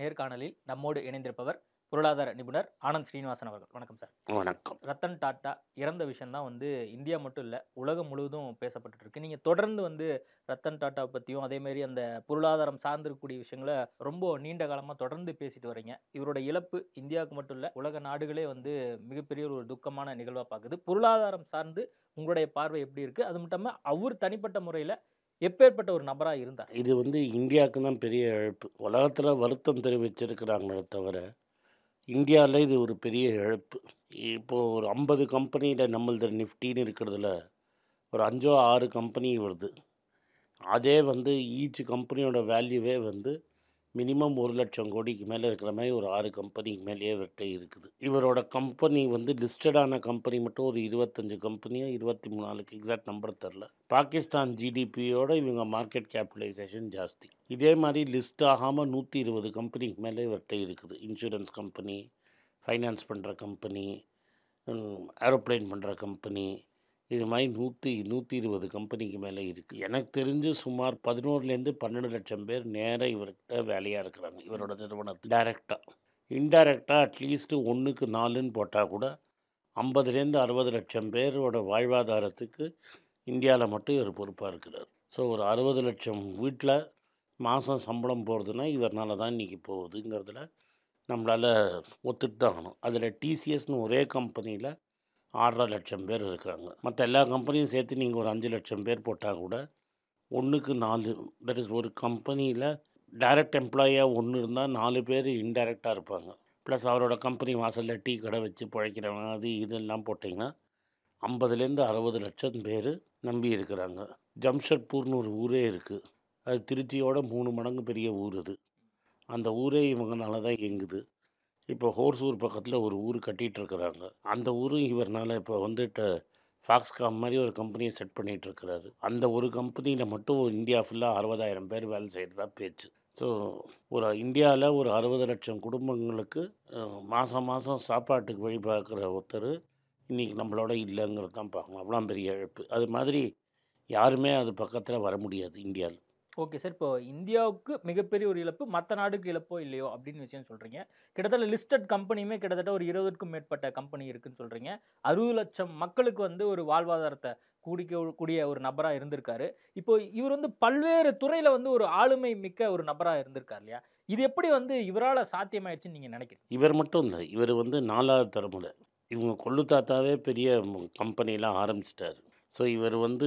நேர்காணலில் நம்மோடு இணைந்திருப்பவர் பொருளாதார நிபுணர் ஆனந்த் ஸ்ரீனிவாசன் அவர்கள் வணக்கம் சார் வணக்கம் ரத்தன் டாட்டா இறந்த விஷயம் தான் வந்து இந்தியா மட்டும் இல்லை உலகம் முழுவதும் பேசப்பட்டு இருக்கு நீங்கள் தொடர்ந்து வந்து ரத்தன் டாட்டா பற்றியும் அதேமாரி அந்த பொருளாதாரம் சார்ந்திருக்கக்கூடிய விஷயங்களை ரொம்ப நீண்ட காலமாக தொடர்ந்து பேசிட்டு வரீங்க இவரோட இழப்பு இந்தியாவுக்கு மட்டும் இல்லை உலக நாடுகளே வந்து மிகப்பெரிய ஒரு துக்கமான நிகழ்வாக பார்க்குது பொருளாதாரம் சார்ந்து உங்களுடைய பார்வை எப்படி இருக்குது அது மட்டும் இல்லாமல் அவர் தனிப்பட்ட முறையில் எப்பேற்பட்ட ஒரு நபராக இருந்தார் இது வந்து இந்தியாவுக்கு தான் பெரிய இழப்பு உலகத்தில் வருத்தம் தெரிவிச்சிருக்கிறாங்களே தவிர இந்தியாவில் இது ஒரு பெரிய இழப்பு இப்போது ஒரு ஐம்பது கம்பெனியில் நம்மளது நிஃப்டின்னு இருக்கிறதுல ஒரு அஞ்சோ ஆறு கம்பெனி வருது அதே வந்து ஈச் கம்பெனியோட வேல்யூவே வந்து மினிமம் ஒரு லட்சம் கோடிக்கு மேலே இருக்கிற மாதிரி ஒரு ஆறு கம்பெனிக்கு மேலேயே இவர்கிட்ட இருக்குது இவரோட கம்பெனி வந்து லிஸ்டடான கம்பெனி மட்டும் ஒரு இருபத்தஞ்சு கம்பெனியோ இருபத்தி மூணு நாளுக்கு எக்ஸாக்ட் நம்பர் தெரில பாகிஸ்தான் ஜிடிபியோட இவங்க மார்க்கெட் கேபிட்டலைசேஷன் ஜாஸ்தி இதே மாதிரி லிஸ்ட் ஆகாமல் நூற்றி இருபது கம்பெனிக்கு மேலே இவர்கிட்ட இருக்குது இன்சூரன்ஸ் கம்பெனி ஃபைனான்ஸ் பண்ணுற கம்பெனி ஏரோப்ளேன் பண்ணுற கம்பெனி இது மாதிரி நூற்றி நூற்றி இருபது கம்பெனிக்கு மேலே இருக்குது எனக்கு தெரிஞ்சு சுமார் பதினோருலேருந்து பன்னெண்டு லட்சம் பேர் நேராக இவர்கிட்ட வேலையாக இருக்கிறாங்க இவரோட நிறுவனத்தில் டைரெக்டாக இன்டைரக்டாக அட்லீஸ்ட்டு ஒன்றுக்கு நாலுன்னு போட்டால் கூட ஐம்பதுலேருந்து அறுபது லட்சம் பேரோட வாழ்வாதாரத்துக்கு இந்தியாவில் மட்டும் இவர் பொறுப்பாக இருக்கிறார் ஸோ ஒரு அறுபது லட்சம் வீட்டில் மாதம் சம்பளம் போகிறதுனா இவர்னால தான் இன்றைக்கி போகுதுங்கிறதுல நம்மளால் ஒத்துட்டு தான் ஆகணும் அதில் டிசிஎஸ்னு ஒரே கம்பெனியில் ஆறரை லட்சம் பேர் இருக்காங்க மற்ற எல்லா கம்பெனியும் சேர்த்து நீங்கள் ஒரு அஞ்சு லட்சம் பேர் போட்டால் கூட ஒன்றுக்கு நாலு தட் இஸ் ஒரு கம்பெனியில் டைரக்ட் எம்ப்ளாயியாக ஒன்று இருந்தால் நாலு பேர் இன்டைரக்டாக இருப்பாங்க ப்ளஸ் அவரோட கம்பெனி வாசலில் டீ கடை வச்சு பிழைக்கிறவங்க அது இதெல்லாம் போட்டிங்கன்னா ஐம்பதுலேருந்து அறுபது லட்சம் பேர் நம்பி இருக்கிறாங்க ஜம்ஷெட்பூர்னு ஒரு ஊரே இருக்குது அது திருச்சியோட மூணு மடங்கு பெரிய ஊர் அது அந்த ஊரே இவங்கனால தான் இயங்குது இப்போ ஹோர்சூர் பக்கத்தில் ஒரு ஊர் கட்டிகிட்டு இருக்கிறாங்க அந்த ஊரும் இவர்னால இப்போ வந்துட்டு ஃபாக்ஸ்காம் மாதிரி ஒரு கம்பெனியை செட் பண்ணிகிட்டு இருக்கிறாரு அந்த ஒரு கம்பெனியில் மட்டும் இந்தியா ஃபுல்லாக அறுபதாயிரம் பேர் வேலை செய்கிறதா பேச்சு ஸோ ஒரு இந்தியாவில் ஒரு அறுபது லட்சம் குடும்பங்களுக்கு மாதம் மாதம் சாப்பாட்டுக்கு வழி பார்க்குற ஒருத்தர் இன்றைக்கி நம்மளோட இல்லைங்கிறது தான் பார்க்கணும் அவ்வளோ பெரிய இழப்பு அது மாதிரி யாருமே அது பக்கத்தில் வர முடியாது இந்தியாவில் ஓகே சார் இப்போ இந்தியாவுக்கு மிகப்பெரிய ஒரு இழப்பு மற்ற நாடுக்கு இழப்போ இல்லையோ அப்படின்னு விஷயம் சொல்கிறீங்க கிட்டத்தட்ட லிஸ்டட் கம்பெனியுமே கிட்டத்தட்ட ஒரு இருபதுக்கும் மேற்பட்ட கம்பெனி இருக்குன்னு சொல்கிறீங்க அறுபது லட்சம் மக்களுக்கு வந்து ஒரு வாழ்வாதாரத்தை கூடிக்க கூடிய ஒரு நபராக இருந்திருக்காரு இப்போ இவர் வந்து பல்வேறு துறையில் வந்து ஒரு ஆளுமை மிக்க ஒரு நபராக இருந்திருக்கார் இல்லையா இது எப்படி வந்து இவரால் சாத்தியமாயிடுச்சுன்னு நீங்கள் நினைக்கிறீங்க இவர் மட்டும் இல்லை இவர் வந்து நாலாவது தலைமுறை இவங்க கொள்ளு தாத்தாவே பெரிய கம்பெனிலாம் ஆரம்பிச்சிட்டாரு ஸோ இவர் வந்து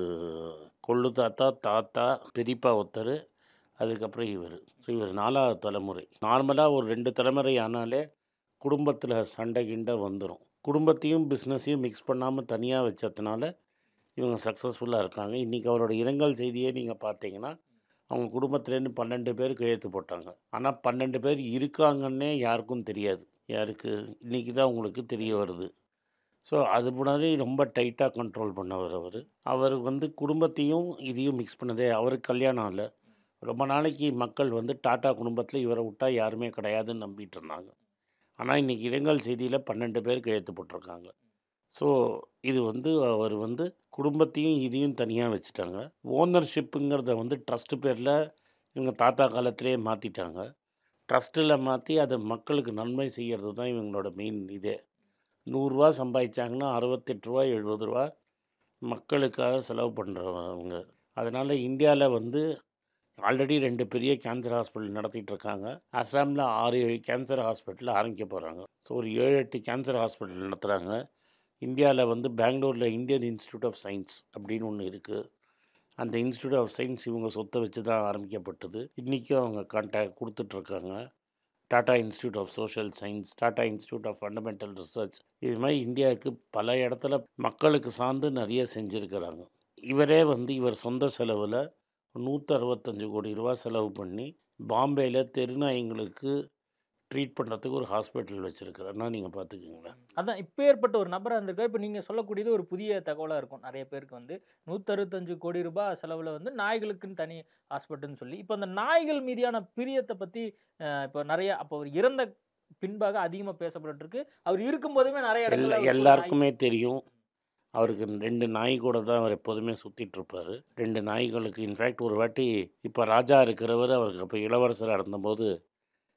கொள்ளு தாத்தா தாத்தா பெரியப்பா ஒருத்தர் அதுக்கப்புறம் இவர் ஸோ இவர் நாலாவது தலைமுறை நார்மலாக ஒரு ரெண்டு தலைமுறை ஆனாலே குடும்பத்தில் சண்டை கிண்டை வந்துடும் குடும்பத்தையும் பிஸ்னஸையும் மிக்ஸ் பண்ணாமல் தனியாக வச்சதுனால இவங்க சக்ஸஸ்ஃபுல்லாக இருக்காங்க இன்றைக்கி அவரோட இரங்கல் செய்தியே நீங்கள் பார்த்தீங்கன்னா அவங்க குடும்பத்துலேருந்து பன்னெண்டு பேர் கையெழுத்து போட்டாங்க ஆனால் பன்னெண்டு பேர் இருக்காங்கன்னே யாருக்கும் தெரியாது யாருக்கு இன்றைக்கி தான் உங்களுக்கு தெரிய வருது ஸோ அது முன்னாடி ரொம்ப டைட்டாக கண்ட்ரோல் பண்ணவர் அவர் அவர் வந்து குடும்பத்தையும் இதையும் மிக்ஸ் பண்ணதே அவருக்கு கல்யாணம் இல்லை ரொம்ப நாளைக்கு மக்கள் வந்து டாட்டா குடும்பத்தில் இவரை விட்டால் யாருமே கிடையாதுன்னு நம்பிட்டு இருந்தாங்க ஆனால் இன்றைக்கி இரங்கல் செய்தியில் பன்னெண்டு பேர் கையெழுத்து போட்டிருக்காங்க ஸோ இது வந்து அவர் வந்து குடும்பத்தையும் இதையும் தனியாக வச்சுட்டாங்க ஓனர்ஷிப்புங்கிறத வந்து ட்ரஸ்ட்டு பேரில் இவங்க தாத்தா காலத்திலே மாற்றிட்டாங்க ட்ரஸ்ட்டில் மாற்றி அதை மக்களுக்கு நன்மை செய்கிறது தான் இவங்களோட மெயின் இதே நூறுரூவா சம்பாதிச்சாங்கன்னா அறுபத்தெட்டு ரூபா எழுபது ரூபா மக்களுக்காக செலவு பண்ணுறவங்க அதனால் இந்தியாவில் வந்து ஆல்ரெடி ரெண்டு பெரிய கேன்சர் ஹாஸ்பிட்டல் நடத்திட்டு இருக்காங்க அசாமில் ஆறு ஏழு கேன்சர் ஹாஸ்பிட்டல் ஆரம்பிக்க போகிறாங்க ஸோ ஒரு ஏழு எட்டு கேன்சர் ஹாஸ்பிட்டல் நடத்துகிறாங்க இந்தியாவில் வந்து பெங்களூரில் இந்தியன் இன்ஸ்டியூட் ஆஃப் சயின்ஸ் அப்படின்னு ஒன்று இருக்குது அந்த இன்ஸ்டியூட் ஆஃப் சயின்ஸ் இவங்க சொத்தை வச்சு தான் ஆரம்பிக்கப்பட்டது இன்றைக்கும் அவங்க கான்டாக்ட் கொடுத்துட்ருக்காங்க Tata institute of social science Tata institute of fundamental research இது மாதிரி இந்தியாவுக்கு பல இடத்துல மக்களுக்கு சார்ந்து நிறைய செஞ்சுருக்கிறாங்க இவரே வந்து இவர் சொந்த செலவில் நூற்றி அறுபத்தஞ்சு கோடி ரூபா செலவு பண்ணி பாம்பேயில் தெருநாய்ங்களுக்கு ட்ரீட் பண்ணுறதுக்கு ஒரு ஹாஸ்பிட்டல் வச்சுருக்கிறேன்னா நீங்கள் பார்த்துக்கிங்களேன் அதான் இப்போ ஏற்பட்ட ஒரு நபராக இருந்திருக்காரு இப்போ நீங்கள் சொல்லக்கூடியது ஒரு புதிய தகவலாக இருக்கும் நிறைய பேருக்கு வந்து நூற்றறுபத்தஞ்சு கோடி ரூபாய் செலவில் வந்து நாய்களுக்குன்னு தனி ஹாஸ்பிட்டல்னு சொல்லி இப்போ அந்த நாய்கள் மீதியான பிரியத்தை பற்றி இப்போ நிறைய அப்போ அவர் இறந்த பின்பாக அதிகமாக பேசப்பட்டுருக்கு அவர் இருக்கும்போதுமே நிறைய இடங்கள்ல எல்லா அவருக்கு ஒரு எல்லாருக்குமே தெரியும் அவருக்கு ரெண்டு நாய் கூட தான் அவர் எப்போதுமே சுற்றிட்டு இருப்பார் ரெண்டு நாய்களுக்கு இன்ஃபேக்ட் ஒரு வாட்டி இப்போ ராஜா இருக்கிறவர் அவருக்கு அப்போ இளவரசராக இருந்தபோது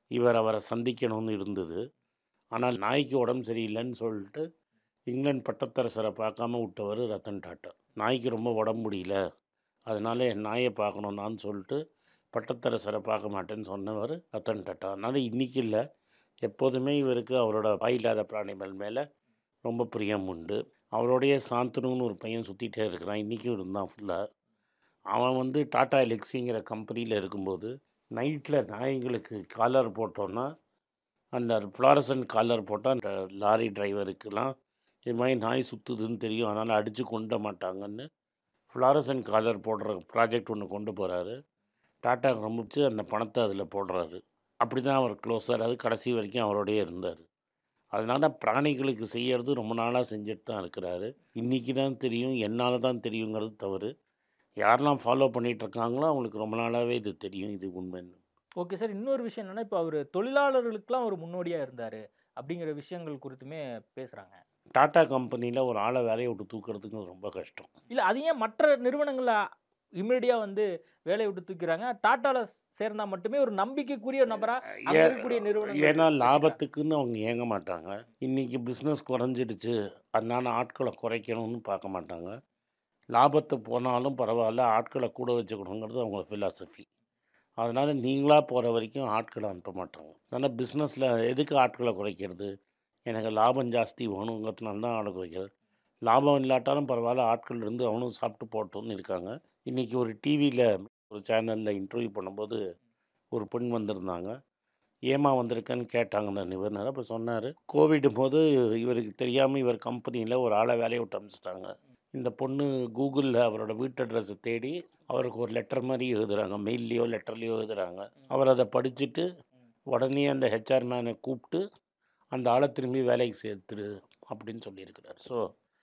இவர் அவரை சந்திக்கணும்னு இருந்தது ஆனால் நாய்க்கு உடம்பு சரியில்லைன்னு சொல்லிட்டு இங்கிலாந்து பட்டத்தரசரை பார்க்காம விட்டவர் ரத்தன் டாட்டா நாய்க்கு ரொம்ப உடம்பு முடியல அதனால என் நாயை பார்க்கணுன்னான்னு சொல்லிட்டு பட்டத்தரசரை பார்க்க மாட்டேன்னு சொன்னவர் ரத்தன் டாட்டா அதனால் இன்றைக்கி இல்லை எப்போதுமே இவருக்கு அவரோட வாயில்லாத பிராணிகள் மேலே ரொம்ப பிரியம் உண்டு அவரோடைய சாந்தனுன்னு ஒரு பையன் சுற்றிட்டே இருக்கிறான் இன்றைக்கும் இருந்தான் ஃபுல்லாக அவன் வந்து டாடா எலெக்ஸிங்கிற கம்பெனியில் இருக்கும்போது நைட்டில் நாய்களுக்கு காலர் போட்டோன்னா அந்த ஃப்ளாரசன் காலர் போட்டால் அந்த லாரி டிரைவருக்கெல்லாம் இது மாதிரி நாய் சுற்றுதுன்னு தெரியும் அதனால் அடித்து கொண்ட மாட்டாங்கன்னு ஃப்ளாரசன் காலர் போடுற ப்ராஜெக்ட் ஒன்று கொண்டு போகிறாரு டாட்டா ரொம்ப பிடிச்சி அந்த பணத்தை அதில் போடுறாரு அப்படி தான் அவர் க்ளோஸர் அது கடைசி வரைக்கும் அவரோடயே இருந்தார் அதனால் பிராணிகளுக்கு செய்யறது ரொம்ப நாளாக செஞ்சுட்டு தான் இருக்கிறாரு இன்றைக்கி தான் தெரியும் என்னால் தான் தெரியுங்கிறது தவறு யாரெல்லாம் ஃபாலோ பண்ணிகிட்டு இருக்காங்களோ அவங்களுக்கு ரொம்ப நாளாகவே இது தெரியும் இது உண்மைன்னு ஓகே சார் இன்னொரு விஷயம் என்னன்னா இப்போ அவர் தொழிலாளர்களுக்கெல்லாம் ஒரு முன்னோடியாக இருந்தார் அப்படிங்கிற விஷயங்கள் குறித்துமே பேசுகிறாங்க டாடா கம்பெனியில் ஒரு ஆளை வேலையை விட்டு தூக்குறதுக்கு ரொம்ப கஷ்டம் இல்லை அது ஏன் மற்ற நிறுவனங்களில் இமிடியாக வந்து வேலையை விட்டு தூக்கிறாங்க டாட்டாவில் சேர்ந்தா மட்டுமே ஒரு நம்பிக்கைக்குரிய நபராக அங்கே ஏ- இருக்கக்கூடிய நிறுவனங்கள் ஏன்னா வச்சுக்கிறாங்க. லாபத்துக்குன்னு அவங்க ஏங்க மாட்டாங்க இன்றைக்கி பிஸ்னஸ் குறைஞ்சிடுச்சு அதனால ஆட்களை குறைக்கணும்னு பார்க்க மாட்டாங்க லாபத்தை போனாலும் பரவாயில்ல ஆட்களை கூட வச்சுக்கணுங்கிறது அவங்க ஃபிலாசபி அதனால் நீங்களாக போகிற வரைக்கும் ஆட்களை அனுப்ப மாட்டாங்க அதனால் பிஸ்னஸில் எதுக்கு ஆட்களை குறைக்கிறது எனக்கு லாபம் ஜாஸ்தி வேணுங்கிறதுனால தான் ஆளை குறைக்கிறது லாபம் இல்லாட்டாலும் பரவாயில்ல ஆட்கள் இருந்து அவனும் சாப்பிட்டு போட்டோம்னு இருக்காங்க இன்றைக்கி ஒரு டிவியில் ஒரு சேனலில் இன்டர்வியூ பண்ணும்போது ஒரு பெண் வந்திருந்தாங்க ஏமா வந்திருக்கேன்னு கேட்டாங்க அந்த நிபுணர் அப்போ சொன்னார் கோவிட் போது இவருக்கு தெரியாமல் இவர் கம்பெனியில் ஒரு ஆளை வேலையை விட்டு அனுப்பிச்சிட்டாங்க இந்த பொண்ணு கூகுளில் அவரோட வீட்டு அட்ரஸை தேடி அவருக்கு ஒரு லெட்டர் மாதிரி எழுதுறாங்க மெயில்லையோ லெட்டர்லேயோ எழுதுறாங்க அவர் அதை படிச்சுட்டு உடனே அந்த ஹெச்ஆர் மேனை கூப்பிட்டு அந்த ஆளை திரும்பி வேலைக்கு சேர்த்துரு அப்படின்னு சொல்லியிருக்கிறார் ஸோ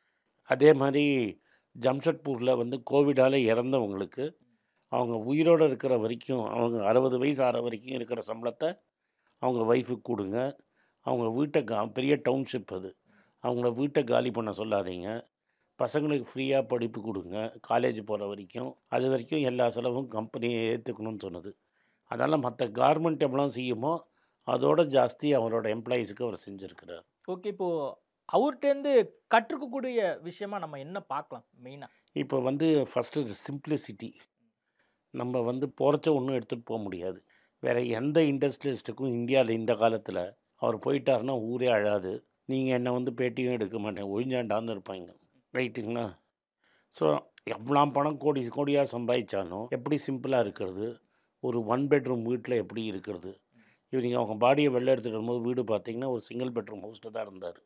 அதே மாதிரி ஜம்ஷெட்பூரில் வந்து கோவிடால் இறந்தவங்களுக்கு அவங்க உயிரோடு இருக்கிற வரைக்கும் அவங்க அறுபது வயசு ஆற வரைக்கும் இருக்கிற சம்பளத்தை அவங்க ஒய்ஃபுக்கு கொடுங்க அவங்க வீட்டை கா பெரிய டவுன்ஷிப் அது அவங்கள வீட்டை காலி பண்ண சொல்லாதீங்க பசங்களுக்கு ஃப்ரீயாக படிப்பு கொடுங்க காலேஜ் போகிற வரைக்கும் அது வரைக்கும் எல்லா செலவும் கம்பெனியை ஏற்றுக்கணும்னு சொன்னது அதனால் மற்ற கார்மெண்ட் எவ்வளோ செய்யுமோ அதோட ஜாஸ்தி அவரோட எம்ப்ளாயீஸுக்கு அவர் செஞ்சுருக்கிறார் ஓகே இப்போ அவர்கிட்டேருந்து கற்றுக்கக்கூடிய விஷயமா நம்ம என்ன பார்க்கலாம் மெயினாக இப்போ வந்து ஃபஸ்ட்டு சிம்பிளிசிட்டி நம்ம வந்து போகிறச்ச ஒன்றும் எடுத்துகிட்டு போக முடியாது வேறு எந்த இண்டஸ்ட்ரியலிஸ்ட்டுக்கும் இந்தியாவில் இந்த காலத்தில் அவர் போயிட்டாருன்னா ஊரே அழாது நீங்கள் என்னை வந்து பேட்டியும் எடுக்க மாட்டேன் ஒழிஞ்சாண்டான்னு இருப்பாங்க ரைட்டுங்களா ஸோ எவ்வளோ பணம் கோடி கோடியாக சம்பாதிச்சாலும் எப்படி சிம்பிளாக இருக்கிறது ஒரு ஒன் பெட்ரூம் வீட்டில் எப்படி இருக்கிறது இவர் நீங்கள் அவங்க பாடியை வெளில எடுத்துகிட்டு வரும்போது வீடு பார்த்தீங்கன்னா ஒரு சிங்கிள் பெட்ரூம் ஹவுஸில் தான் இருந்தார்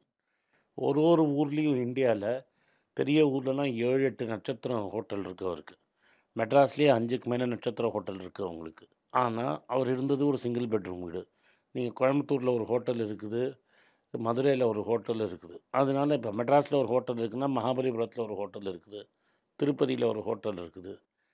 ஒரு ஒரு ஊர்லேயும் இந்தியாவில் பெரிய ஊர்லலாம் ஏழு எட்டு நட்சத்திரம் ஹோட்டல் இருக்குது அவருக்கு மெட்ராஸ்லேயே அஞ்சுக்கு மேலே நட்சத்திர ஹோட்டல் இருக்குது அவங்களுக்கு ஆனால் அவர் இருந்தது ஒரு சிங்கிள் பெட்ரூம் வீடு நீங்கள் கோயம்புத்தூரில் ஒரு ஹோட்டல் இருக்குது மதுரையில் ஒரு ஹோட்டல் இருக்குது அதனால இப்போ மெட்ராஸில் ஒரு ஹோட்டல் இருக்குன்னா மகாபலிபுரத்தில் ஒரு ஹோட்டல் இருக்குது திருப்பதியில் ஒரு ஹோட்டல் இருக்குது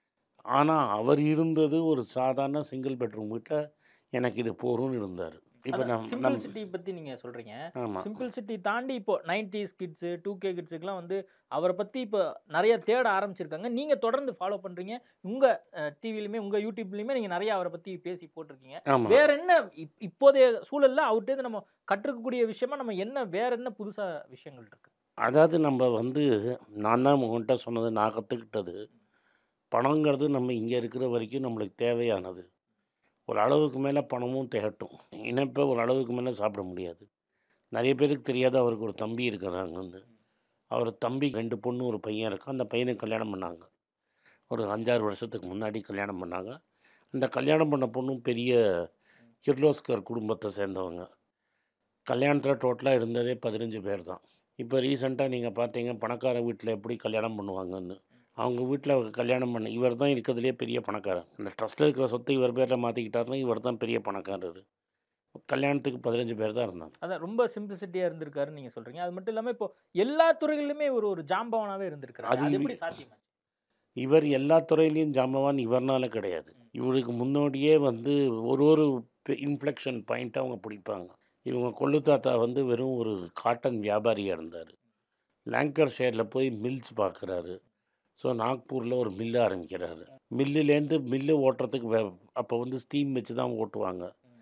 ஆனால் அவர் இருந்தது ஒரு சாதாரண சிங்கிள் பெட்ரூம் வீட்டில் எனக்கு இது போரும்னு இருந்தார் இப்போ நம் நம் சிம்பிளிசிட்டி பற்றி நீங்கள் சொல்கிறீங்க ஆமாம் சிம்பிளிசிட்டி தாண்டி இப்போ நைன்டிஸ் கிட்ஸு டூ கே கிட்ஸுக்குலாம் வந்து அவரை பற்றி இப்போ நிறைய தேட ஆரம்பிச்சிருக்காங்க நீங்கள் தொடர்ந்து ஃபாலோ பண்ணுறீங்க உங்கள் டிவிலையுமே உங்கள் யூடியூப்லேயுமே நீங்கள் நிறைய அவரை பற்றி பேசி போட்டிருக்கீங்க ஆமாம் வேற என்ன இப்- இப்போதைய சூழல்ல அவர்கிட்ட நம்ம கற்றுக்கக்கூடிய விஷயமா நம்ம என்ன வேற என்ன புதுசா விஷயங்கள் இருக்கு அதாவது நம்ம வந்து நான் தான் உங்கள்கிட்ட சொன்னது நான் கற்றுக்கிட்டது பணங்கிறது நம்ம இங்கே இருக்கிற வரைக்கும் நம்மளுக்கு தேவையானது ஒரு அளவுக்கு மேலே பணமும் திகட்டும் இணைப்பை ஒரு அளவுக்கு மேலே சாப்பிட முடியாது நிறைய பேருக்கு தெரியாது அவருக்கு ஒரு தம்பி இருக்கிறாங்க வந்து அவர் தம்பி ரெண்டு பொண்ணு ஒரு பையன் இருக்கான் அந்த பையனுக்கு கல்யாணம் பண்ணாங்க ஒரு அஞ்சாறு வருஷத்துக்கு முன்னாடி கல்யாணம் பண்ணாங்க அந்த கல்யாணம் பண்ண பொண்ணும் பெரிய கிர்லோஸ்கர் குடும்பத்தை சேர்ந்தவங்க கல்யாணத்தில் டோட்டலாக இருந்ததே பதினஞ்சு பேர் தான் இப்போ ரீசெண்டாக நீங்கள் பார்த்தீங்க பணக்கார வீட்டில் எப்படி கல்யாணம் பண்ணுவாங்கன்னு அவங்க வீட்டில் கல்யாணம் பண்ண இவர் தான் இருக்கிறதுலே பெரிய பணக்காரன் அந்த ட்ரஸ்ட்டில் இருக்கிற சொத்தை இவர் பேரில் மாற்றிக்கிட்டாருன்னா இவர் தான் பெரிய பணக்காரர் கல்யாணத்துக்கு பதினஞ்சு பேர் தான் இருந்தாங்க அதான் ரொம்ப சிம்பிளிசிட்டியா இருந்திருக்காருன்னு நீங்க சொல்றீங்க அது மட்டும் இல்லாம இப்போ எல்லா துறைகளிலுமே ஒரு ஒரு ஜாம்பவனாவே இருந்திருக்காரு அது அது இவ- எப்படி சாத்தியமா இவர் எல்லா துறையிலையும் ஜாம்பவான் இவர்னால கிடையாது இவருக்கு முன்னோடியே வந்து ஒரு ஒரு இன்ஃப்ளெக்ஷன் பாயிண்ட்டை அவங்க பிடிப்பாங்க இவங்க கொள்ளு தாத்தா வந்து வெறும் ஒரு காட்டன் வியாபாரியாக இருந்தார் லேங்கர் ஷேரில் போய் மில்ஸ் பார்க்குறாரு ஸோ நாக்பூரில் ஒரு மில்லு ஆரம்பிக்கிறாரு மில்லுலேருந்து மில்லு ஓட்டுறதுக்கு வே அப்போ வந்து ஸ்டீம் வச்சு தான் ஓட்டுவாங்க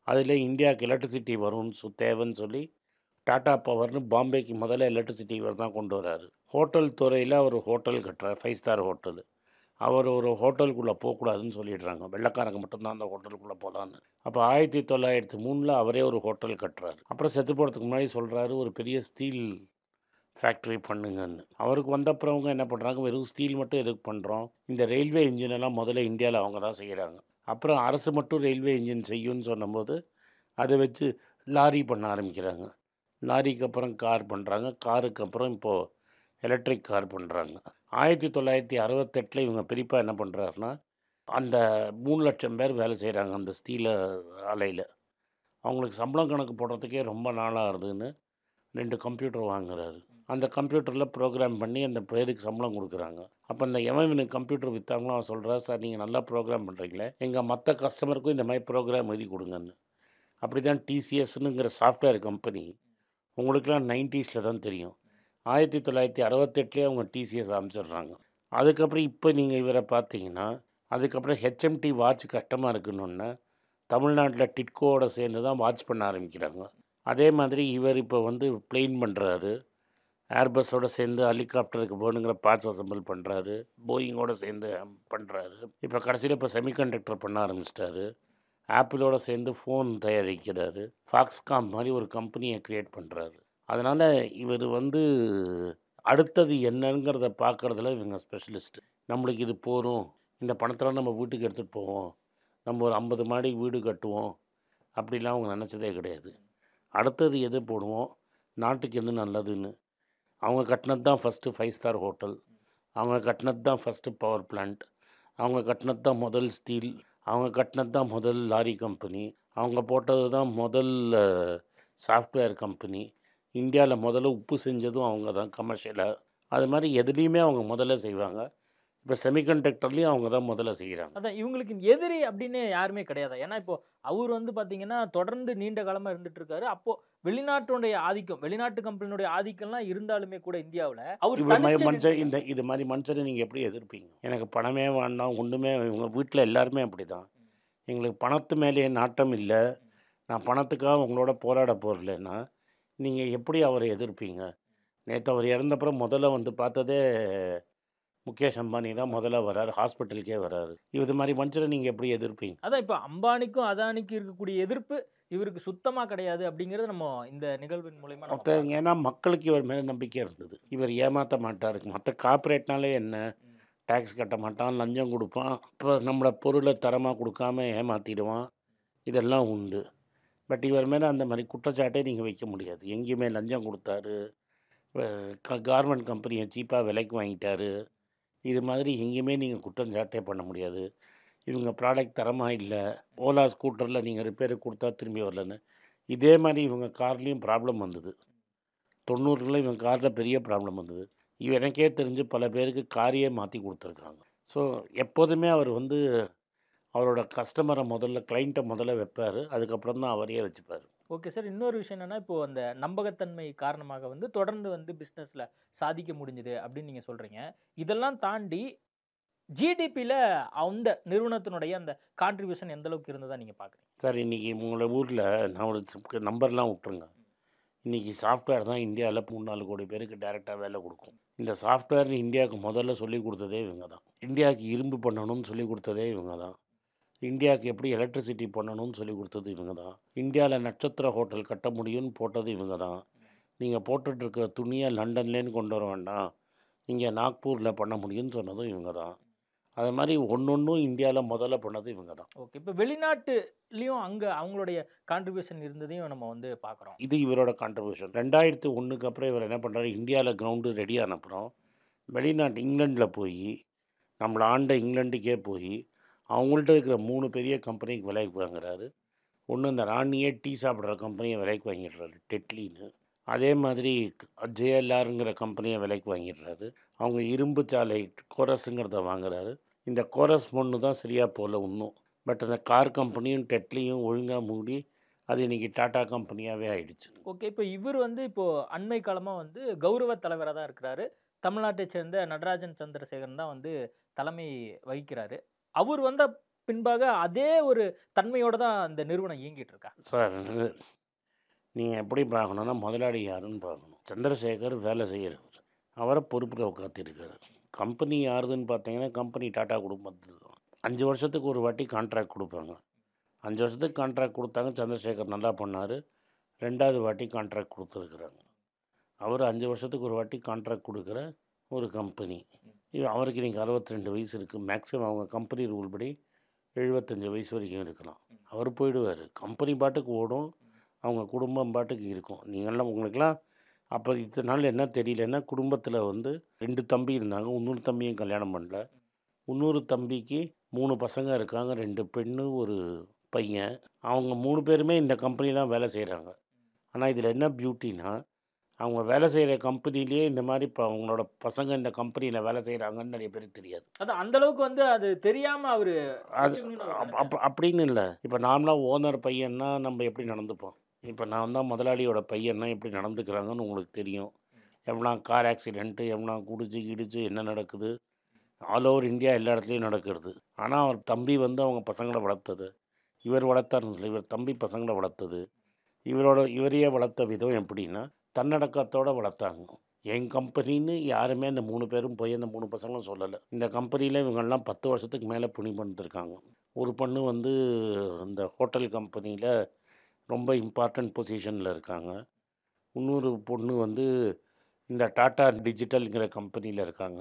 அதில் இந்தியாவுக்கு எலக்ட்ரிசிட்டி வரும்னு சொ தேவைன்னு சொல்லி டாடா பவர்னு பாம்பேக்கு முதல்ல எலக்ட்ரிசிட்டி இவர் தான் கொண்டு வராரு ஹோட்டல் துறையில் அவர் ஹோட்டல் கட்டுறார் ஃபைவ் ஸ்டார் ஹோட்டல் அவர் ஒரு ஹோட்டலுக்குள்ளே போகக்கூடாதுன்னு சொல்லிடுறாங்க வெள்ளைக்காரங்க மட்டும்தான் அந்த ஹோட்டலுக்குள்ளே போகலான்னு அப்போ ஆயிரத்தி தொள்ளாயிரத்தி மூணில் அவரே ஒரு ஹோட்டல் கட்டுறாரு அப்புறம் செத்து போகிறதுக்கு முன்னாடி சொல்கிறாரு ஒரு பெரிய ஸ்டீல் ஃபேக்ட்ரி பண்ணுங்கன்னு அவருக்கு வந்தப்புறவங்க என்ன பண்ணுறாங்க வெறும் ஸ்டீல் மட்டும் எதுக்கு பண்ணுறோம் இந்த ரயில்வே இன்ஜின் எல்லாம் முதல்ல இந்தியாவில் அவங்க தான் செய்கிறாங்க அப்புறம் அரசு மட்டும் ரயில்வே இன்ஜின் செய்யும்னு சொன்னபோது அதை வச்சு லாரி பண்ண ஆரம்பிக்கிறாங்க லாரிக்கு அப்புறம் கார் பண்ணுறாங்க காருக்கு அப்புறம் இப்போது எலக்ட்ரிக் கார் பண்ணுறாங்க ஆயிரத்தி தொள்ளாயிரத்தி அறுபத்தெட்டில் இவங்க பெரியப்பா என்ன பண்ணுறாருன்னா அந்த மூணு லட்சம் பேர் வேலை செய்கிறாங்க அந்த ஸ்டீல ஆலையில் அவங்களுக்கு சம்பளம் கணக்கு போடுறதுக்கே ரொம்ப நாளாக ஆகுதுன்னு ரெண்டு கம்ப்யூட்டர் வாங்குறாரு அந்த கம்ப்யூட்டரில் ப்ரோக்ராம் பண்ணி அந்த பேருக்கு சம்பளம் கொடுக்குறாங்க அப்போ அந்த எவன் இவனுக்கு கம்ப்யூட்டர் விற்றாங்களோ அவன் சொல்கிறா சார் நீங்கள் நல்லா ப்ரோக்ராம் பண்ணுறீங்களே எங்கள் மற்ற கஸ்டமருக்கும் இந்த மாதிரி ப்ரோக்ராம் எழுதி கொடுங்கன்னு அப்படி தான் டிசிஎஸ்னுங்கிற சாஃப்ட்வேர் கம்பெனி உங்களுக்குலாம் நைன்ட்டீஸில் தான் தெரியும் ஆயிரத்தி தொள்ளாயிரத்தி அறுபத்தெட்டுலேயே அவங்க டிசிஎஸ் அமைச்சிடுறாங்க அதுக்கப்புறம் இப்போ நீங்கள் இவரை பார்த்தீங்கன்னா அதுக்கப்புறம் ஹெச்எம்டி வாட்ச் கஷ்டமாக இருக்குன்னு தமிழ்நாட்டில் டிட்கோவோட சேர்ந்து தான் வாட்ச் பண்ண ஆரம்பிக்கிறாங்க அதே மாதிரி இவர் இப்போ வந்து பிளெயின் பண்ணுறாரு ஏர்பஸோட சேர்ந்து ஹெலிகாப்டருக்கு போகணுங்கிற பார்ட்ஸ் அசம்பிள் பண்ணுறாரு போயிங்கோட சேர்ந்து பண்ணுறாரு இப்போ கடைசியில் இப்போ செமிகண்டக்டர் பண்ண ஆரம்பிச்சிட்டாரு ஆப்பிளோட சேர்ந்து ஃபோன் தயாரிக்கிறாரு ஃபாக்ஸ்காம் மாதிரி ஒரு கம்பெனியை க்ரியேட் பண்ணுறாரு அதனால் இவர் வந்து அடுத்தது என்னங்கிறத பார்க்குறதுல இவங்க ஸ்பெஷலிஸ்ட்டு நம்மளுக்கு இது போகும் இந்த பணத்தெல்லாம் நம்ம வீட்டுக்கு எடுத்துகிட்டு போவோம் நம்ம ஒரு ஐம்பது மாடி வீடு கட்டுவோம் அப்படிலாம் அவங்க நினச்சதே கிடையாது அடுத்தது எது போடுவோம் நாட்டுக்கு எது நல்லதுன்னு அவங்க கட்டினது தான் ஃபஸ்ட்டு ஃபைவ் ஸ்டார் ஹோட்டல் அவங்க கட்டினது தான் ஃபஸ்ட்டு பவர் பிளான்ட் அவங்க கட்டினது தான் முதல் ஸ்டீல் அவங்க கட்டினது தான் முதல் லாரி கம்பெனி அவங்க போட்டது தான் முதல் சாஃப்ட்வேர் கம்பெனி இந்தியாவில் முதல்ல உப்பு செஞ்சதும் அவங்க தான் கமர்ஷியலாக அது மாதிரி எதுலேயுமே அவங்க முதல்ல செய்வாங்க இப்போ செமிகண்டக்டர்லேயும் அவங்க தான் முதல்ல செய்கிறாங்க அதான் இவங்களுக்கு எதிரி அப்படின்னு யாருமே கிடையாது ஏன்னா இப்போ அவர் வந்து பாத்தீங்கன்னா தொடர்ந்து நீண்ட காலமா இருந்துட்டு இருக்காரு அப்போ வெளிநாட்டுடைய ஆதிக்கம் வெளிநாட்டு கம்பெனியுடைய ஆதிக்கம்லாம் இருந்தாலுமே கூட இந்தியாவுல அவர் இவர் மாதிரி தனிச்சு மனுஷன் நின்னு- இந்த இது மாதிரி மனுஷனை நீங்கள் எப்படி எதிர்ப்பீங்க எனக்கு பணமே வேண்டாம் ஒன்றுமே இவங்க வீட்டில் எல்லாருமே அப்படி தான் எங்களுக்கு பணத்து மேலேயே நாட்டம் இல்லை நான் பணத்துக்காக உங்களோட போராட போகிறலன்னா நீங்கள் எப்படி அவரை எதிர்ப்பீங்க நேற்று அவர் இறந்தப்புறம் முதல்ல வந்து பார்த்ததே முகேஷ் அம்பானி தான் முதல்ல வராரு ஹாஸ்பிட்டலுக்கே வராரு இது மாதிரி மனுஷனை நீங்கள் எப்படி எதிர்ப்பீங்க அதான் இப்போ அம்பானிக்கும் அதானிக்கும் இருக்கக்கூடிய எதிர்ப்பு இவருக்கு சுத்தமா கிடையாது அப்படிங்கறது நம்ம இந்த நிகழ்வின் மூலயமா நம்ம மற்ற ஏன்னா மக்களுக்கு இவர் மேலே நம்பிக்கை இருந்தது இவர் ஏமாற்ற மாட்டார் மற்ற கார்ப்பரேட்னாலே என்ன டேக்ஸ் கட்ட மாட்டான் லஞ்சம் கொடுப்பான் இப்போ நம்மளை பொருளை தரமாக கொடுக்காம ஏமாற்றிடுவான் இதெல்லாம் உண்டு பட் இவர் மேலே அந்த மாதிரி குற்றச்சாட்டே நீங்கள் வைக்க முடியாது எங்கேயுமே லஞ்சம் கொடுத்தாரு கார்மெண்ட் கம்பெனியை சீப்பாக விலைக்கு வாங்கிட்டாரு இது மாதிரி எங்கேயுமே நீங்கள் குற்றச்சாட்டே பண்ண முடியாது இவங்க ப்ராடக்ட் தரமாக இல்லை ஓலா ஸ்கூட்டரில் நீங்கள் ரிப்பேருக்கு கொடுத்தா திரும்பி வரலன்னு இதே மாதிரி இவங்க கார்லேயும் ப்ராப்ளம் வந்தது தொண்ணூறுல இவங்க காரில் பெரிய ப்ராப்ளம் வந்தது இவ எனக்கே தெரிஞ்சு பல பேருக்கு காரையே மாற்றி கொடுத்துருக்காங்க ஸோ எப்போதுமே அவர் வந்து அவரோட கஸ்டமரை முதல்ல கிளைண்ட்டை முதல்ல வைப்பார் அதுக்கப்புறம் தான் அவரையே வச்சுப்பார் ஓகே சார் இன்னொரு விஷயம் என்னன்னா இப்போ அந்த நம்பகத்தன்மை காரணமாக வந்து தொடர்ந்து வந்து பிஸ்னஸ்ல சாதிக்க முடிஞ்சுது அப்படின்னு நீங்க சொல்றீங்க இதெல்லாம் தாண்டி ஜிடிபியில் அந்த நிறுவனத்தினுடைய அந்த கான்ட்ரிபியூஷன் எந்த அளவுக்கு இருந்ததா நீங்க பாக்குறீங்க சார் இன்றைக்கி உங்களோட ஊரில் நான் ஒரு சிப் நம்பர்லாம் விட்ருங்க இன்றைக்கி சாஃப்ட்வேர் தான் இந்தியாவில் மூணு நாலு கோடி பேருக்கு டைரெக்டாக வேலை கொடுக்கும் இந்த சாஃப்ட்வேர் இந்தியாவுக்கு முதல்ல சொல்லி கொடுத்ததே இவங்க தான் இந்தியாவுக்கு இரும்பு பண்ணணும்னு சொல்லி கொடுத்ததே இவங்க தான் இந்தியாவுக்கு எப்படி எலக்ட்ரிசிட்டி பண்ணணும்னு சொல்லி கொடுத்தது இவங்க தான் இந்தியாவில் நட்சத்திர ஹோட்டல் கட்ட முடியும்னு போட்டது இவங்க தான் நீங்கள் போட்டுட்ருக்கிற துணியை லண்டன்லேன்னு கொண்டு வர வேண்டாம் இங்கே நாக்பூரில் பண்ண முடியும்னு சொன்னதும் இவங்க தான் அது மாதிரி ஒன்று ஒன்றும் இந்தியாவில் முதல்ல பண்ணது இவங்க தான் ஓகே இப்போ வெளிநாட்டுலயும் அங்க அவங்களுடைய கான்ட்ரிபியூஷன் இருந்ததையும் நம்ம வந்து பார்க்குறோம் இது இவரோட கான்ட்ரிபியூஷன் ரெண்டாயிரத்து ஒன்றுக்கு அப்புறம் இவர் என்ன பண்ணுறாரு இந்தியாவில் கிரவுண்டு ரெடி அப்புறம் வெளிநாட்டு இங்கிலாண்டில் போய் நம்மளை ஆண்ட இங்கிலாண்டுக்கே போய் அவங்கள்ட்ட இருக்கிற மூணு பெரிய கம்பெனிக்கு விலைக்கு வாங்குறாரு ஒன்று இந்த ராணியே டீ சாப்பிட்ற கம்பெனியை விலைக்கு வாங்கிடுறாரு டெட்லின்னு அதே மாதிரி ஜேஎல்ஆருங்கிற கம்பெனியை விலைக்கு வாங்கிடுறாரு அவங்க இரும்பு சாலை கோரஸுங்கிறத வாங்குறாரு இந்த கோரஸ் பொண்ணு தான் சரியாக போகல இன்னும் பட் அந்த கார் கம்பெனியும் டெட்லியும் ஒழுங்காக மூடி அது இன்னைக்கு டாடா கம்பெனியாகவே ஆயிடுச்சு ஓகே இப்போ இவர் வந்து இப்போ அண்மை காலமா வந்து கௌரவ தலைவராக தான் இருக்கிறாரு தமிழ்நாட்டை சேர்ந்த நடராஜன் சந்திரசேகரன் தான் வந்து தலைமை வகிக்கிறாரு அவர் வந்த பின்பாக அதே ஒரு தன்மையோட தான் அந்த நிறுவனம் இயங்கிட்டு இருக்கா சார் நீங்கள் எப்படி பார்க்கணுன்னா முதலாளி யாருன்னு பார்க்கணும் சந்திரசேகர் வேலை செய்கிறவர் அவரை பொறுப்பில் உட்காந்துருக்காரு கம்பெனி யாருதுன்னு பார்த்தீங்கன்னா கம்பெனி டாடா குடும்பத்து தான் அஞ்சு வருஷத்துக்கு ஒரு வாட்டி கான்ட்ராக்ட் கொடுப்பாங்க அஞ்சு வருஷத்துக்கு கான்ட்ராக்ட் கொடுத்தாங்க சந்திரசேகர் நல்லா பண்ணார் ரெண்டாவது வாட்டி கான்ட்ராக்ட் கொடுத்துருக்குறாங்க அவர் அஞ்சு வருஷத்துக்கு ஒரு வாட்டி கான்ட்ராக்ட் கொடுக்குற ஒரு கம்பெனி இது அவருக்கு இன்றைக்கி அறுபத்தி ரெண்டு வயசு இருக்குது மேக்ஸிமம் அவங்க கம்பெனி ரூல் படி எழுபத்தஞ்சு வயசு வரைக்கும் இருக்கலாம் அவர் போயிடுவார் கம்பெனி பாட்டுக்கு ஓடும் அவங்க குடும்பம் பாட்டுக்கு இருக்கும் நீங்கள்லாம் உங்களுக்கெல்லாம் அப்போ இத்தனை நாள் என்ன தெரியலன்னா குடும்பத்தில் வந்து ரெண்டு தம்பி இருந்தாங்க இன்னொரு தம்பியும் கல்யாணம் பண்ணல இன்னொரு தம்பிக்கு மூணு பசங்க இருக்காங்க ரெண்டு பெண்ணு ஒரு பையன் அவங்க மூணு பேருமே இந்த கம்பெனி தான் வேலை செய்கிறாங்க ஆனால் இதில் என்ன பியூட்டினா அவங்க வேலை செய்கிற கம்பெனிலேயே இந்த மாதிரி இப்போ அவங்களோட பசங்க இந்த கம்பெனியில் வேலை செய்கிறாங்கன்னு நிறைய பேருக்கு தெரியாது அது அந்த அளவுக்கு வந்து அது தெரியாம அவரு அது வச்சுக்கணும்னு அவர் அப்- அப்- அப்படின்னு இல்லை இப்போ நார்மலாக ஓனர் பையன்னா நம்ம எப்படி நடந்துப்போம் இப்போ நான் தான் முதலாளியோட பையன்னா எப்படி நடந்துக்கிறாங்கன்னு உங்களுக்கு தெரியும் எவ்வளோ கார் ஆக்சிடென்ட்டு எவ்வளோ குடிச்சு கிடிச்சு என்ன நடக்குது ஆல் ஓவர் இந்தியா எல்லா இடத்துலையும் நடக்கிறது ஆனால் அவர் தம்பி வந்து அவங்க பசங்களை வளர்த்தது இவர் வளர்த்தாருன்னு சொல்லி இவர் தம்பி பசங்களை வளர்த்தது இவரோட இவரையே வளர்த்த விதம் எப்படின்னா தன்னடக்கத்தோடு வளர்த்தாங்க என் கம்பெனின்னு யாருமே அந்த மூணு பேரும் போய் அந்த மூணு பசங்களும் சொல்லலை இந்த கம்பெனியில் இவங்கெல்லாம் பத்து வருஷத்துக்கு மேலே புனி பண்ணிருக்காங்க ஒரு பொண்ணு வந்து இந்த ஹோட்டல் கம்பெனியில் ரொம்ப இம்பார்ட்டன்ட் பொசிஷனில் இருக்காங்க இன்னொரு பொண்ணு வந்து இந்த டாட்டா டிஜிட்டல்ங்கிற கம்பெனியில் இருக்காங்க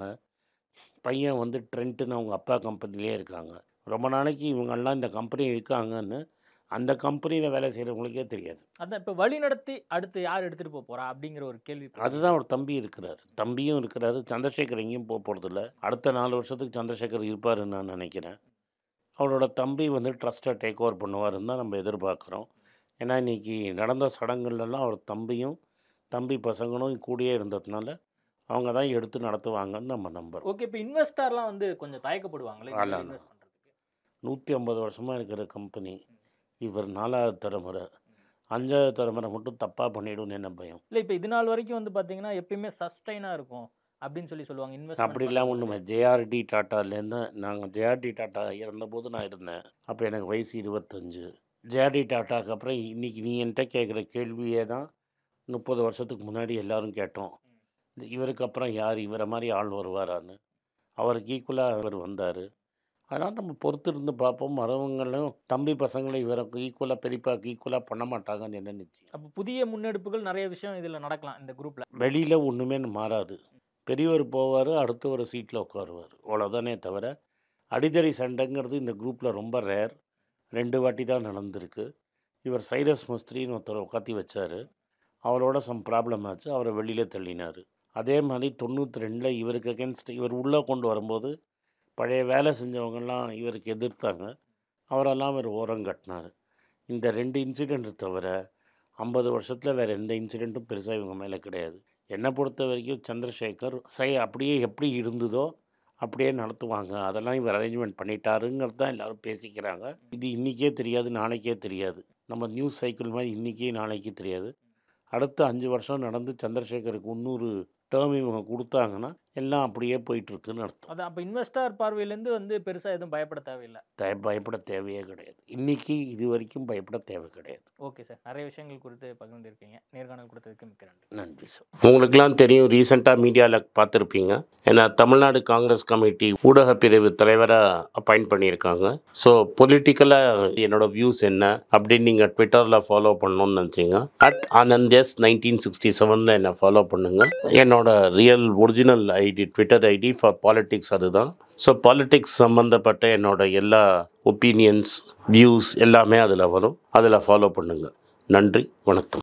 பையன் வந்து ட்ரெண்ட்டுன்னு அவங்க அப்பா கம்பெனிலே இருக்காங்க ரொம்ப நாளைக்கு இவங்கெல்லாம் இந்த கம்பெனி இருக்காங்கன்னு அந்த கம்பெனியில் வேலை செய்கிறவங்களுக்கே தெரியாது அதான் இப்ப வழி நடத்தி அடுத்து யார் எடுத்துட்டு போக போறா அப்படிங்கிற ஒரு கேள்வி அதுதான் ஒரு தம்பி இருக்கிறார் தம்பியும் இருக்கிறாரு சந்திரசேகர் எங்கேயும் போக போகிறதில்ல அடுத்த நாலு வருஷத்துக்கு சந்திரசேகர் இருப்பாருன்னு நான் நினைக்கிறேன் அவரோட தம்பி வந்து ட்ரஸ்ட்டை டேக் ஓவர் பண்ணுவாருன்னு தான் நம்ம எதிர்பார்க்குறோம் ஏன்னா இன்றைக்கி நடந்த சடங்குலலாம் அவர் தம்பியும் தம்பி பசங்களும் கூடயே இருந்ததுனால அவங்க தான் எடுத்து நடத்துவாங்கன்னு நம்ம நம்புகிறோம் ஓகே இப்போ இன்வெஸ்டர்லாம் வந்து கொஞ்சம் தயக்கப்படுவாங்களே ஆமா, இன்வெஸ்ட் பண்றதுக்கு நூற்றி ஐம்பது வருஷமாக இருக்கிற கம்பெனி இவர் நாலாவது தலைமுறை அஞ்சாவது தலைமுறை மட்டும் தப்பாக பண்ணிவிடுன்னு என்ன பயம் இல்ல இப்போ இது நாள் வரைக்கும் வந்து பாத்தீங்கன்னா எப்பயுமே சஸ்டைனா இருக்கும் அப்படின்னு சொல்லி சொல்லுவாங்க இன்வெஸ்ட் அப்படிலாம் ஒன்றுமே ஜேஆர்டி டாட்டாலேருந்து நாங்கள் ஜேஆர்டி டாட்டா இறந்தபோது நான் இருந்தேன் அப்போ எனக்கு வயசு இருபத்தஞ்சு ஜேஆர்டி டாட்டாக்கு அப்புறம் இன்னைக்கு நீ என்கிட்ட கேட்குற கேள்வியே தான் முப்பது வருஷத்துக்கு முன்னாடி எல்லாரும் கேட்டோம் இந்த இவருக்கு அப்புறம் யார் இவரை மாதிரி ஆள் வருவாரான்னு அவருக்கு ஈக்குவலாக இவர் வந்தார் அதனால் நம்ம பொறுத்து இருந்து பார்ப்போம் மறவங்களும் தம்பி பசங்களும் இவருக்கு ஈக்குவலாக பெரியப்பாக்கு ஈக்குவலாக பண்ண மாட்டாங்கன்னு என்ன நிச்சயம் அப்போ புதிய முன்னெடுப்புகள் நிறைய விஷயம் இதுல நடக்கலாம் இந்த குரூப்ல வெளியில் ஒன்றுமே மாறாது பெரியவர் போவார் அடுத்த ஒரு சீட்டில் உட்காருவார் அவ்வளோதானே தவிர அடிதடி சண்டைங்கிறது இந்த குரூப்பில் ரொம்ப ரேர் ரெண்டு வாட்டி தான் நடந்திருக்கு இவர் சைரஸ் மஸ்திரின்னு ஒருத்தர் உட்காத்தி வச்சார் அவரோட சம் ப்ராப்ளம் ஆச்சு அவரை வெளியில் தள்ளினார் அதே மாதிரி தொண்ணூற்றி ரெண்டில் இவருக்கு அகேன்ஸ்ட் இவர் உள்ளே கொண்டு வரும்போது பழைய வேலை செஞ்சவங்கெல்லாம் இவருக்கு எதிர்த்தாங்க அவரெல்லாம் இவர் ஓரம் கட்டினார் இந்த ரெண்டு இன்சிடெண்ட் தவிர ஐம்பது வருஷத்தில் வேறு எந்த இன்சிடெண்ட்டும் பெருசாக இவங்க மேலே கிடையாது என்னை பொறுத்த வரைக்கும் சந்திரசேகர் சை அப்படியே எப்படி இருந்ததோ அப்படியே நடத்துவாங்க அதெல்லாம் இவர் அரேஞ்ச்மெண்ட் பண்ணிட்டாருங்கிறது தான் எல்லாரும் பேசிக்கிறாங்க இது இன்றைக்கே தெரியாது நாளைக்கே தெரியாது நம்ம நியூஸ் சைக்கிள் மாதிரி இன்றைக்கே நாளைக்கு தெரியாது அடுத்த அஞ்சு வருஷம் நடந்து சந்திரசேகருக்கு இன்னொரு டேர்ம் இவங்க கொடுத்தாங்கன்னா எல்லாம் அப்படியே போயிட்டுருக்குன்னு அர்த்தம் அது அப்போ இன்வெஸ்டர் பார்வையிலேருந்து வந்து பெருசா எதுவும் பயப்பட தேவையில்லை த- பயப்பட தேவையே கிடையாது இன்றைக்கி இது வரைக்கும் பயப்பட தேவை கிடையாது ஓகே சார் நிறைய விஷயங்கள் குறித்து பகிர்ந்திருக்கீங்க நேர்காணல் கொடுத்ததுக்கு மிக்க நன்றி நன்றி சார் உங்களுக்கெல்லாம் தெரியும் ரீசெண்டாக மீடியாவில் பார்த்துருப்பீங்க ஏன்னா தமிழ்நாடு காங்கிரஸ் கமிட்டி ஊடக பிரிவு தலைவராக அப்பாயிண்ட் பண்ணியிருக்காங்க ஸோ பொலிட்டிக்கலாக என்னோட வியூஸ் என்ன அப்படின்னு நீங்கள் ட்விட்டரில் ஃபாலோ பண்ணணும்னு நினச்சிங்க at Anand S nineteen sixty செவனில் என்னை ஃபாலோ பண்ணுங்க என்னோட real original ID Twitter ID for politics அதுதான் ஸோ பாலிட்டிக்ஸ் சம்மந்தப்பட்ட என்னோட எல்லா ஒப்பீனியன்ஸ் வியூஸ் எல்லாமே அதில் வரும் அதில் ஃபாலோ பண்ணுங்கள் நன்றி வணக்கம்